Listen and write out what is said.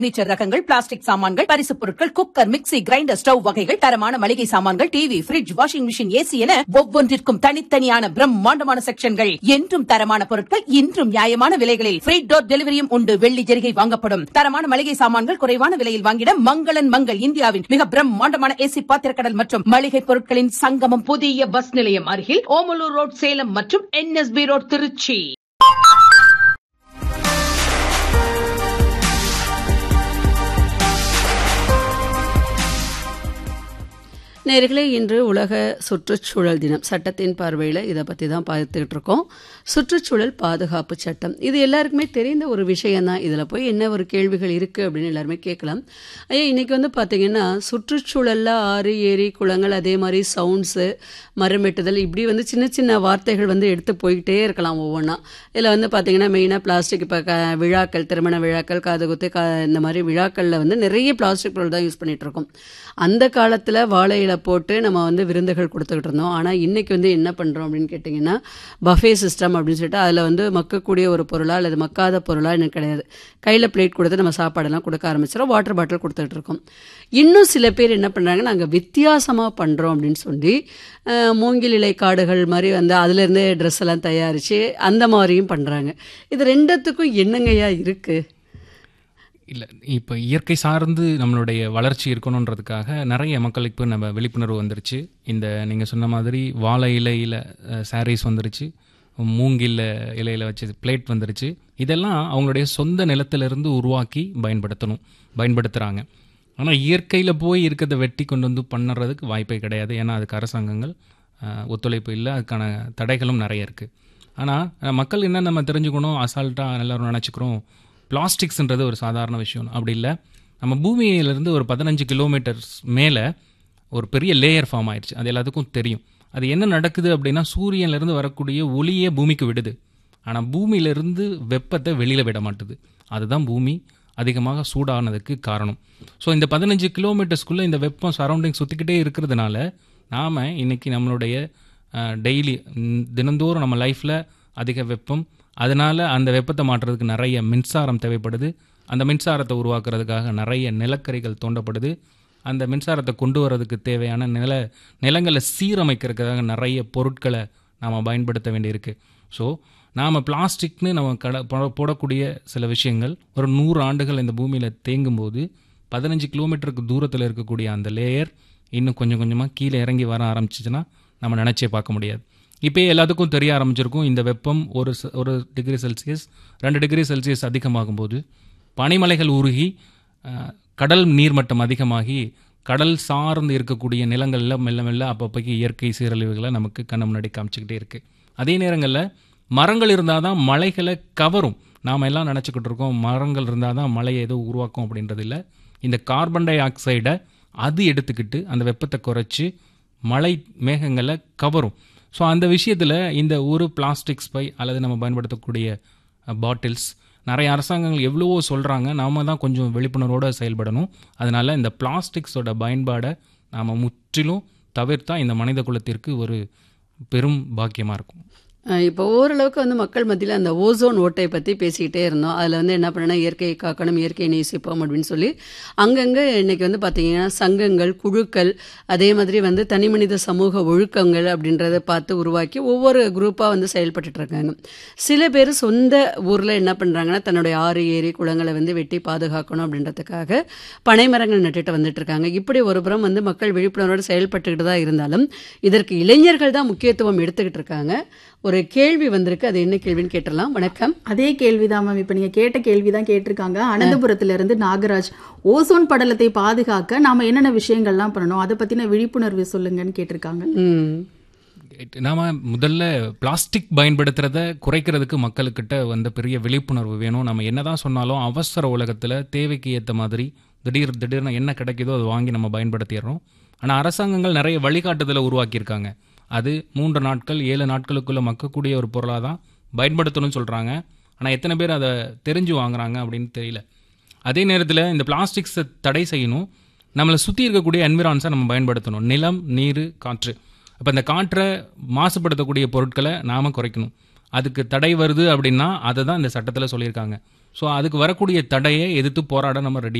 furniture ரகங்கள் plastic சாமான்கள் பரிசுப் பொருட்கள் குக்கர் மிக்ஸி கிரைண்டர் ஸ்டவ் வகைகள் தரமான மளிகை சாமான்கள் TV fridge washing machine AC என ஒவ்வொன்றிற்கும் தனித்தனியான பிரம்மாண்டமான செக்ஷன்கள் என்றும் தரமான பொருட்கள் இன்றும் நியாயமான விலைகளில் ஃப்ரீ டோர் டெலிவரியும் உண்டு வெள்ளி ஜெரிகை வாங்கப்படும் தரமான மளிகை சாமான்கள் குறைவான விலையில் வாங்கிட மங்களன் மங்கள் இந்தியாவின் மிக பிரம்மாண்டமான ஏசி பாத்திரக்கடல் மற்றும் மளிகை பொருட்களின் சங்கமம் புதிய பஸ் நிலையம் அருகில் ஓமலூர் ரோட் சேலம் மற்றும் என்எஸ்பி ரோட் திருச்சி நேர்களே இன்று உலக சுற்றுச்சூழல் தினம் சட்டத்தின் பார்வையில் இதை பற்றி தான் பார்த்துக்கிட்டு இருக்கோம் சுற்றுச்சூழல் பாதுகாப்பு சட்டம் இது எல்லாருக்குமே தெரிந்த ஒரு விஷயம்தான் இதில் போய் என்ன ஒரு கேள்விகள் இருக்குது அப்படின்னு எல்லாருமே கேட்கலாம் ஐயா இன்றைக்கி வந்து பார்த்திங்கன்னா சுற்றுச்சூழலில் ஆறு ஏரி குளங்கள் அதே மாதிரி சவுண்ட்ஸு மரம் வெட்டுதல் இப்படி வந்து சின்ன சின்ன வார்த்தைகள் வந்து எடுத்து போய்கிட்டே இருக்கலாம் ஒவ்வொன்றா இதில் வந்து பார்த்திங்கன்னா மெயினாக பிளாஸ்டிக் இப்போ க விழாக்கள் திருமண விழாக்கள் காதுகுத்து கா இந்த மாதிரி விழாக்களில் வந்து நிறைய பிளாஸ்டிக் பொருள் தான் யூஸ் பண்ணிகிட்டு இருக்கோம் அந்த காலத்தில் வாழை இலை போட்டு நம்ம வந்து விருந்துகள் கொடுத்துக்கிட்டு இருந்தோம் ஆனால் இன்றைக்கி வந்து என்ன பண்ணுறோம் அப்படின்னு கேட்டிங்கன்னா பஃபே சிஸ்டம் அப்படின்னு சொல்லிட்டு அதில் வந்து மக்கக்கூடிய ஒரு பொருளா அல்லது மக்காத பொருளா எனக்கு கிடையாது கையில் பிளேட் கொடுத்து நம்ம சாப்பாடெல்லாம் கொடுக்க ஆரம்பிச்சிடும் வாட்டர் பாட்டில் கொடுத்துட்டு இருக்கோம் இன்னும் சில பேர் என்ன பண்ணுறாங்க நாங்கள் வித்தியாசமாக பண்ணுறோம் அப்படின்னு சொல்லி அஹ், மூங்கில் இலை காடுகள் மாதிரி வந்து அதுலேருந்தே ட்ரெஸ் எல்லாம் தயாரித்து அந்த மாதிரியும் பண்ணுறாங்க இது ரெண்டுத்துக்கும் என்னங்கய்யா இருக்குது இல்லை இப்போ இயற்கை சார்ந்து நம்மளுடைய வளர்ச்சி இருக்கணுன்றதுக்காக நிறைய மக்களுக்கு நம்ம விழிப்புணர்வு வந்துருச்சு இந்த நீங்கள் சொன்ன மாதிரி வாழை இலையில் சாரீஸ் வந்துருச்சு மூங்கில்ல இலையில் வச்சு பிளேட் வந்துருச்சு இதெல்லாம் அவங்களுடைய சொந்த நிலத்திலிருந்து உருவாக்கி பயன்படுத்தணும் பயன்படுத்துகிறாங்க ஆனால் இயற்கையில் போய் இருக்கிறத வெட்டி கொண்டு வந்து பண்ணுறதுக்கு வாய்ப்பே கிடையாது ஏன்னா அதுக்கு அரசாங்கங்கள் அஹ், ஒத்துழைப்பு இல்லை அதுக்கான தடைகளும் நிறைய இருக்குது ஆனால் மக்கள் என்ன நம்ம தெரிஞ்சுக்கணும் அசால்ட்டாக எல்லாரும் நினச்சிக்கிறோம் பிளாஸ்டிக்ஸ்ன்றது ஒரு சாதாரண விஷயம் அப்படி இல்லை நம்ம பூமியிலிருந்து ஒரு பதினஞ்சு கிலோமீட்டர்ஸ் மேலே ஒரு பெரிய லேயர் ஃபார்ம் ஆயிடுச்சு அது எல்லாத்துக்கும் தெரியும் அது என்ன நடக்குது அப்படின்னா சூரியன்லேருந்து வரக்கூடிய ஒளியே பூமிக்கு விடுது ஆனால் பூமியிலிருந்து வெப்பத்தை வெளியில் விட மாட்டுது அதுதான் பூமி அதிகமாக சூடானதுக்கு காரணம் ஸோ இந்த பதினஞ்சு கிலோமீட்டர்ஸ்க்குள்ளே இந்த வெப்பம் சரௌண்டிங் சுற்றிக்கிட்டே இருக்கிறதுனால நாம் இன்னைக்கு நம்மளுடைய டெய்லி தினந்தோறும் நம்ம லைஃப்பில் அதிக வெப்பம் அதனால் அந்த வெப்பத்தை மாற்றுறதுக்கு நிறைய மின்சாரம் தேவைப்படுது அந்த மின்சாரத்தை உருவாக்குறதுக்காக நிறைய நிலக்கரிகள் தோண்டப்படுது அந்த மின்சாரத்தை கொண்டு வரதுக்கு தேவையான நில நிலங்களை சீரமைக்கிறதுக்காக நிறைய பொருட்களை நாம் பயன்படுத்த வேண்டியிருக்கு ஸோ நாம் பிளாஸ்டிக்னு நம்ம கட போ- போடக்கூடிய சில விஷயங்கள் ஒரு நூறு ஆண்டுகள் இந்த பூமியில் தேங்கும்போது பதினஞ்சு கிலோமீட்டருக்கு தூரத்தில் இருக்கக்கூடிய அந்த லேயர் இன்னும் கொஞ்சம் கொஞ்சமாக கீழே இறங்கி வர ஆரம்பிச்சிச்சுன்னா நம்ம நினச்சே பார்க்க முடியாது இப்போ எல்லாத்துக்கும் தெரிய ஆரம்பிச்சிருக்கும் இந்த வெப்பம் ஒரு ச- ஒரு டிகிரி செல்சியஸ் ரெண்டு டிகிரி செல்சியஸ் அதிகமாகும் போது பனிமலைகள் உருகி அஹ், கடல் நீர்மட்டம் அதிகமாகி கடல் சார்ந்து இருக்கக்கூடிய நிலங்களில் மெல்ல மெல்ல அப்பப்போக்கு இயற்கை சீரழிவுகளை நமக்கு கண்ணு முன்னாடி காமிச்சிக்கிட்டே இருக்குது அதே நேரங்களில் மரங்கள் இருந்தால் தான் மலைகளை கவரும் நாம் எல்லாம் நினச்சிக்கிட்டு இருக்கோம் மரங்கள் இருந்தால் தான் மழையை ஏதோ உருவாக்கும் அப்படின்றது இல்லை இந்த கார்பன் டை ஆக்சைடை அது எடுத்துக்கிட்டு அந்த வெப்பத்தை குறைச்சி மழை மேகங்களை கவரும் ஸோ அந்த விஷயத்தில் இந்த ஒரு பிளாஸ்டிக் ஸ்பை அல்லது நம்ம பயன்படுத்தக்கூடிய பாட்டில்ஸ் நிறைய அரசாங்கங்கள் எவ்வளவோ சொல்கிறாங்க நாம தான் கொஞ்சம் விழிப்புணர்வோடு செயல்படணும் அதனால் இந்த பிளாஸ்டிக்ஸோட பயன்பாடை நாம் முற்றிலும் தவிர்த்தா இந்த மனித குலத்திற்கு ஒரு பெரும் பாக்கியமாக இருக்கும் அஹ் இப்போ ஓரளவுக்கு வந்து மக்கள் மத்தியில் அந்த ஓசோன் ஓட்டை பற்றி பேசிக்கிட்டே இருந்தோம் அதில் வந்து என்ன பண்ணனா இயற்கையை காக்கணும் இயற்கையை நேசிப்போம் அப்படின்னு சொல்லி அங்கங்கே இன்னைக்கு வந்து பார்த்தீங்கன்னா சங்கங்கள் குழுக்கள் அதே மாதிரி வந்து தனி மனித சமூக ஒழுக்கங்கள் அப்படின்றத பார்த்து உருவாக்கி ஒவ்வொரு குரூப்பாக வந்து செயல்பட்டுட்டு இருக்காங்க சில பேர் சொந்த ஊரில் என்ன பண்ணுறாங்கன்னா தன்னுடைய ஆறு ஏரி குளங்களை வந்து வெட்டி பாதுகாக்கணும் அப்படின்றதுக்காக பனை மரங்கள் நட்டுட்டு வந்துட்டு இருக்காங்க இப்படி ஒரு புறம் வந்து மக்கள் விழிப்புணர்வோடு செயல்பட்டுக்கிட்டு தான் இருந்தாலும் இதற்கு இளைஞர்கள் தான் முக்கியத்துவம் எடுத்துக்கிட்டு இருக்காங்க ஒரு கேள்வி வந்திருக்கு அது என்ன கேள்வின்னு கேட்டலாம் வணக்கம் அதே கேள்விதான் மேம் இப்ப நீங்க கேட்ட கேள்விதான் கேட்டிருக்காங்க அனந்தபுரத்துல இருந்து நாகராஜ் ஓசோன் படலத்தை பாதுகாக்க நாம என்னென்ன விஷயங்கள்லாம் பண்ணணும் அதை பத்தின விழிப்புணர்வு சொல்லுங்கன்னு கேட்டிருக்காங்க ம் நாம முதல்ல பிளாஸ்டிக் பயன்படுத்துறத குறைக்கிறதுக்கு மக்களுக்கிட்ட வந்த பெரிய விழிப்புணர்வு வேணும் நம்ம என்னதான் சொன்னாலும் அவசர உலகத்தில் தேவைக்கு ஏற்ற மாதிரி திடீர் திடீர்னு என்ன கிடைக்குதோ அதை வாங்கி நம்ம பயன்படுத்திடுறோம் ஆனால் அரசாங்கங்கள் நிறைய வழிகாட்டுதலை உருவாக்கியிருக்காங்க அது மூன்று நாட்கள் ஏழு நாட்களுக்குள்ள மக்கக்கூடிய ஒரு பொருளாக தான் பயன்படுத்தணும்னு சொல்கிறாங்க ஆனால் எத்தனை பேர் அதை தெரிஞ்சு வாங்குறாங்க அப்படின்னு தெரியல அதே நேரத்தில் இந்த பிளாஸ்டிக்ஸை தடை செய்யணும் நம்மளை சுற்றி இருக்கக்கூடிய என்விரான்ஸை நம்ம பயன்படுத்தணும் நிலம் நீர் காற்று அப்போ இந்த காற்றை மாசுபடுத்தக்கூடிய பொருட்களை நாம் குறைக்கணும் அதுக்கு தடை வருது அப்படின்னா அதை தான் இந்த சட்டத்தில் சொல்லியிருக்காங்க ஸோ அதுக்கு வரக்கூடிய தடையை எதிர்த்து போராட நம்ம ரெடி